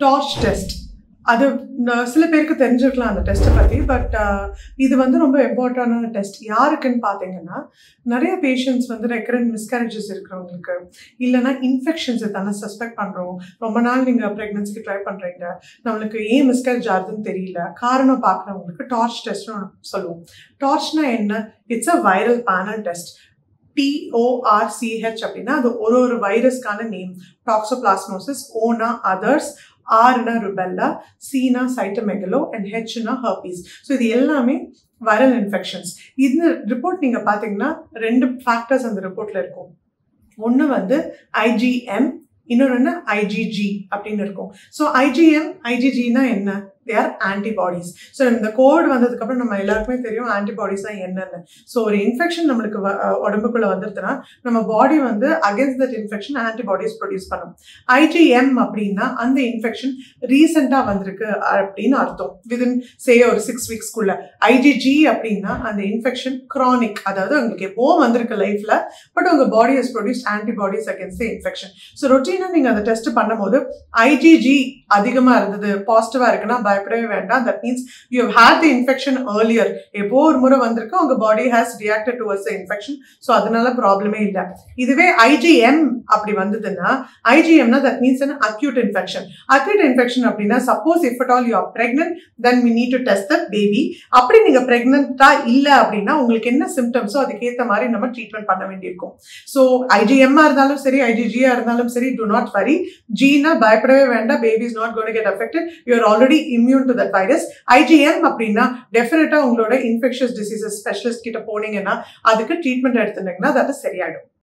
torch test அது ந- சில பேருக்கு தெரிஞ்சிருக்கலாம் அந்த டெஸ்ட்டை பற்றி பட் இது வந்து ரொம்ப இம்பார்ட்டண்டான டெஸ்ட் யாருக்குன்னு பார்த்தீங்கன்னா நிறைய பேஷண்ட்ஸ் வந்து ரெக்கரண்ட் மிஸ்கரேஜஸ் இருக்கிறவங்களுக்கு இல்லைன்னா இன்ஃபெக்ஷன்ஸ் தானே சஸ்பெக்ட் பண்ணுறோம் ரொம்ப நாள் நீங்கள் ப்ரெக்னன்சிக்கு ட்ரை பண்ணுறீங்க நம்மளுக்கு ஏன் மிஸ்கரேஜ் ஆகுதுன்னு தெரியல காரணம் பார்க்குறவங்களுக்கு டார்ச் டெஸ்ட்னு சொல்லுவோம் டார்ச்னா என்ன it's uh viral panel test T O R C H அப்படின்னா அது ஒரு ஒரு வைரஸ்க்கான நேம் டாக்ஸோபிளாஸ்மோசிஸ் ஓனா அதர்ஸ் ஆர்னா ருபெல்லா சீனா சைட்டமெகலோ அண்ட் ஹெச்னா ஹர்பீஸ் ஸோ இது எல்லாமே வைரல் இன்ஃபெக்ஷன்ஸ் இந்த ரிப்போர்ட் நீங்கள் பார்த்தீங்கன்னா ரெண்டு ஃபேக்டர்ஸ் அந்த ரிப்போர்ட்டில் இருக்கும் ஒன்று வந்து ஐஜிஎம் இன்னொன்று ஐஜிஜி அப்படின்னு இருக்கும் ஸோ ஐஜிஎம் ஐஜிஜினா என்ன தே ஆர் ஆன்டிபாடிஸ் ஸோ இந்த கோட் வந்ததுக்கப்புறம் நம்ம எல்லாருக்குமே தெரியும் ஆன்டிபாடிஸ்னா என்னென்னு ஸோ ஒரு இன்ஃபெக்ஷன் நம்மளுக்கு வ- அஹ் உடம்புக்குள்ள வந்துருச்சுன்னா நம்ம பாடி வந்து against that infection antibodies produce பண்ணும் ஐஜிஎம் அப்படின்னா அந்த இன்ஃபெக்ஷன் ரீசெண்டாக வந்திருக்கு அப்படின்னு அர்த்தம் விதின் சே ஒரு சிக்ஸ் வீக்ஸ்க்குள்ள ஐஜிஜி அப்படின்னா அந்த இன்ஃபெக்ஷன் chronic அதாவது உங்களுக்கு எப்போ வந்திருக்கு லைஃப்ல பட் உங்க body has produce antibodies against the infection so ரொட்டீனாக நீங்கள் அந்த டெஸ்ட் பண்ணும்போது ஐஜிஜி அதிகமாக இருந்தது பாசிட்டிவாக இருக்குன்னா பயப்படவே வேண்டாம் that means you have had the infection earlier எப்போ ஒரு முறை வந்திருக்கு உங்க body has reacted towards the infection so அதனால ப்ராப்ளமே இல்லை இதுவே ஐஜிஎம் அப்படி வந்ததுன்னா ஐஜிஎம்னா that means an acute infection acute infection அப்படின்னா suppose if at all you are pregnant then we need to test the baby அப்படி நீங்க பிரெக்னெண்டா இல்ல அப்படின்னா உங்களுக்கு என்ன சிம்டம்ஸோ அதுக்கேற்ற மாதிரி நம்ம ட்ரீட்மெண்ட் பண்ண வேண்டியிருக்கும் ஸோ ஐஜிஎம்மா இருந்தாலும் சரி ஐஜிஜியா இருந்தாலும் சரி டு நாட் வரி ஜீனா பயப்படவே வேண்டாம் baby is not gonna get affected you are already immune to that virus IgM அப்படின்னா டெஃபினட்டா உங்களோட இன்ஃபெக்ஷஸ் டிசீசஸ் ஸ்பெஷலிஸ்ட் கிட்ட போனீங்கன்னா அதுக்கு ட்ரீட்மெண்ட் எடுத்துட்டீங்கன்னா அது சரியாயிடும்